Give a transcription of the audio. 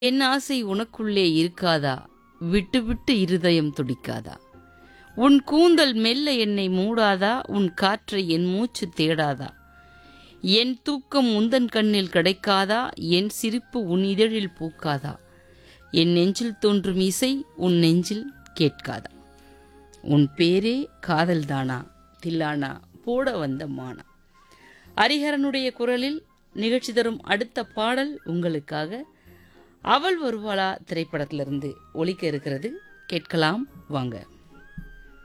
என் ஆசை உனக்குள்ளே இருக்காதா விட்டு விட்டு இருதயம் துடிக்காதா உன் கூந்தல் மெல்ல என்னை மூடாதா உன் காற்றை என் மூச்சு தேடாதா என் தூக்கம் உந்தன் கண்ணில் கிடைக்காதா என் சிரிப்பு உன் இதழில் பூக்காதா என் நெஞ்சில் தோன்றும் இசை உன் நெஞ்சில் கேட்காதா உன் பேரே காதல்தானா தில்லானா போட வந்த மானா ஹரிஹரனுடைய குரலில் நிகழ்ச்சி தரும் அடுத்த பாடல் உங்களுக்காக அவள் வருவாளா திரைப்படத்திலிருந்து ஒலிக்க இருக்கிறது கேட்கலாம் வாங்க